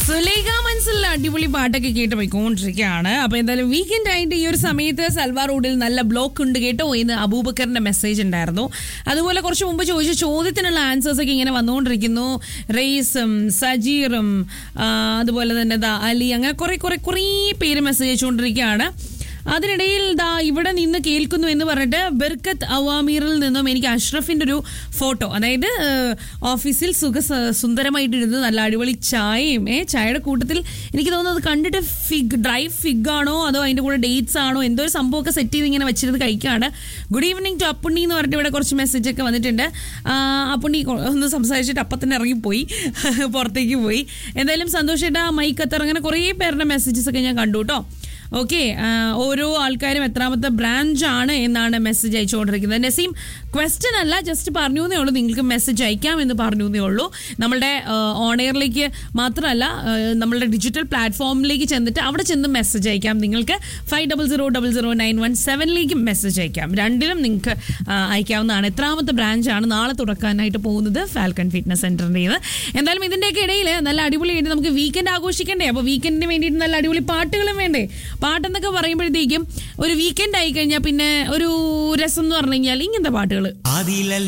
സുലേഖ മനസ്സിൽ അടിപൊളി പാട്ടൊക്കെ കേട്ട് പോയിക്കൊണ്ടിരിക്കുകയാണ് അപ്പൊ എന്തായാലും വീക്കെൻഡ് ആയിട്ട് ഈ ഒരു സമയത്ത് സൽവാർ റോഡിൽ നല്ല ബ്ലോക്ക് ഉണ്ട് കേട്ടോ എന്ന് അബൂബക്കറിന്റെ മെസ്സേജ് ഉണ്ടായിരുന്നു അതുപോലെ കുറച്ച് മുമ്പ് ചോദിച്ച ചോദ്യത്തിനുള്ള ആൻസേഴ്സ് ഒക്കെ ഇങ്ങനെ വന്നുകൊണ്ടിരിക്കുന്നു റെയ്സും സജീറും ആ, അതുപോലെ തന്നെ ദാ അലി അങ്ങനെ കുറെ കുറെ കുറേ പേര് മെസ്സേജ് അയച്ചുകൊണ്ടിരിക്കുകയാണ് അതിനിടയിൽ ദാ ഇവിടെ നിന്ന് കേൾക്കുന്നു എന്ന് പറഞ്ഞിട്ട് ബെർക്കത്ത് അവാമീറിൽ നിന്നും എനിക്ക് അഷ്റഫിന്റെ ഒരു ഫോട്ടോ അതായത് ഏഹ്, ഓഫീസിൽ സുഖ സ- സുന്ദരമായിട്ടിരുന്ന് നല്ല അടിപൊളി ചായയും ഏ ചായയുടെ കൂട്ടത്തിൽ എനിക്ക് തോന്നുന്നത് കണ്ടിട്ട് ഫിഗ് ഡ്രൈ ഫിഗ് ആണോ അതോ അതിന്റെ കൂടെ ഡേറ്റ്സ് ആണോ എന്തോ ഒരു സംഭവമൊക്കെ സെറ്റ് ചെയ്ത് ഇങ്ങനെ വെച്ചിരുന്ന് കഴിക്കുകയാണ് ഗുഡ് ഈവനിങ് ടു അപ്പുണ്ണി എന്ന് പറഞ്ഞിട്ട് ഇവിടെ കുറച്ച് മെസ്സേജ് ഒക്കെ വന്നിട്ടുണ്ട് ആ, അപ്പുണ്ണി കൊ- ഒന്ന് സംസാരിച്ചിട്ട് അപ്പം തന്നെ ഇറങ്ങിപ്പോയി പുറത്തേക്ക് പോയി എന്തായാലും സന്തോഷേട്ടാ മൈക്കത്തർ അങ്ങനെ കുറേ പേരുടെ മെസ്സേജസ് ഒക്കെ ഞാൻ കണ്ടു കേട്ടോ ഓക്കെ ഓരോ ആൾക്കാരും എത്രാമത്തെ ബ്രാഞ്ച് ആണ് എന്നാണ് മെസ്സേജ് അയച്ചുകൊണ്ടിരിക്കുന്നത് നസീം ക്വസ്റ്റ്യൻ അല്ല ജസ്റ്റ് പറഞ്ഞു എന്നേ ഉള്ളൂ നിങ്ങൾക്ക് മെസ്സേജ് അയക്കാം എന്ന് പറഞ്ഞു എന്നേ ഉള്ളൂ നമ്മളുടെ ഓൺ എയറിലേക്ക് മാത്രമല്ല ആ, നമ്മളുടെ ഡിജിറ്റൽ പ്ലാറ്റ്ഫോമിലേക്ക് ചെന്നിട്ട് അവിടെ ചെന്ന് മെസ്സേജ് അയക്കാം നിങ്ങൾക്ക് five double zero double zero nine one സെവനിലേക്ക് മെസ്സേജ് അയക്കാം രണ്ടിലും നിങ്ങൾക്ക് ആ, അയക്കാവുന്നതാണ് എത്രാമത്തെ ബ്രാഞ്ചാണ് നാളെ തുറക്കാനായിട്ട് പോകുന്നത് ഫാൽക്കൺ ഫിറ്റ്നസ് സെന്ററിൻ്റെ എന്തായാലും ഇതിൻ്റെയൊക്കെ ഇടയിൽ നല്ല അടിപൊളിയായിട്ട് നമുക്ക് വീക്കെൻഡ് ആഘോഷിക്കണ്ടേ അപ്പോൾ വീക്കെൻഡിന് വേണ്ടിയിട്ട് നല്ല അടിപൊളി പാട്ടുകളും വേണ്ടേ പാട്ടെന്നൊക്കെ പറയുമ്പോഴത്തേക്കും ഒരു വീക്കെൻഡ് ആയി കഴിഞ്ഞാൽ പിന്നെ ഒരു രസം എന്ന് പറഞ്ഞു കഴിഞ്ഞാൽ ഇങ്ങനത്തെ പാട്ടുകൾ അതിലല്ല